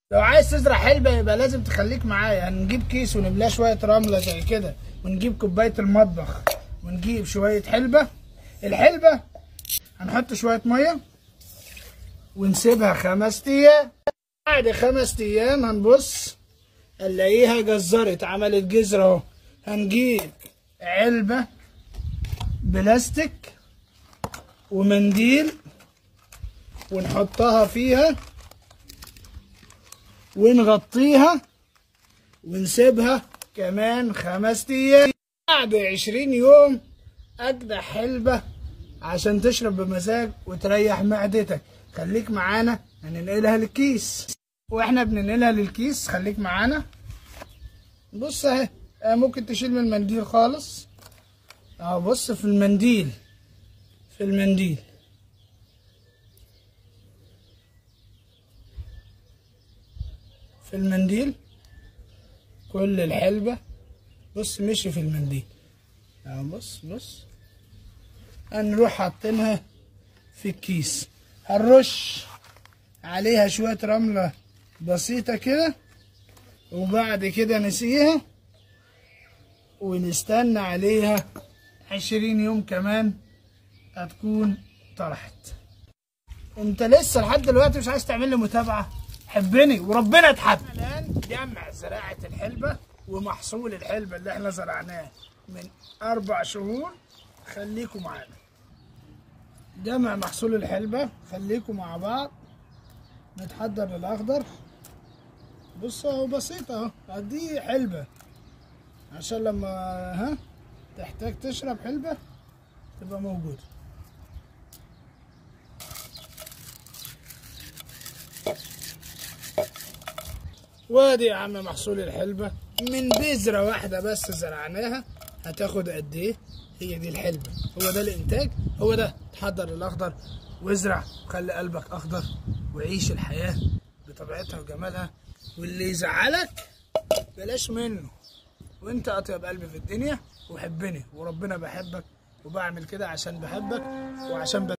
لو عايز تزرع حلبة يبقى لازم تخليك معايا هنجيب كيس ونملاه شوية رملة زي كده ونجيب كوباية المطبخ ونجيب شوية حلبة الحلبة هنحط شوية مية ونسيبها خمس أيام بعد خمس أيام هنبص نلاقيها جزرت عملت جزر اهو هنجيب علبة بلاستيك ومنديل ونحطها فيها ونغطيها ونسيبها كمان خمس ايام بعد عشرين يوم اجدع حلبة عشان تشرب بمزاج وتريح معدتك خليك معانا هننقلها للكيس واحنا بننقلها للكيس خليك معانا بص اهي آه، ممكن تشيل من المنديل خالص اه بص في المنديل في المنديل في المنديل كل الحلبة بص مشي في المنديل اه بص بص هنروح حاطينها في الكيس هنرش عليها شوية رملة بسيطة كده وبعد كده نسيها ونستنى عليها عشرين يوم كمان هتكون طرحت انت لسه لحد دلوقتي مش عايز تعمل لي متابعه حبني وربنا تحب الان جمع زراعه الحلبه ومحصول الحلبه اللي احنا زرعناه من اربع شهور خليكم معانا جمع محصول الحلبه خليكم مع بعض نتحضر للاخضر بص اهو بسيطه اهو دي حلبه عشان لما ها تحتاج تشرب حلبه تبقى موجوده وادي يا عم محصول الحلبة من بذرة واحدة بس زرعناها هتاخد قد ايه هي دي الحلبة هو ده الانتاج هو ده تحضر الاخضر وازرع وخلي قلبك اخضر وعيش الحياة بطبيعتها وجمالها واللي يزعلك بلاش منه وانت اطيب قلب في الدنيا وحبني وربنا بحبك وبعمل كده عشان بحبك وعشان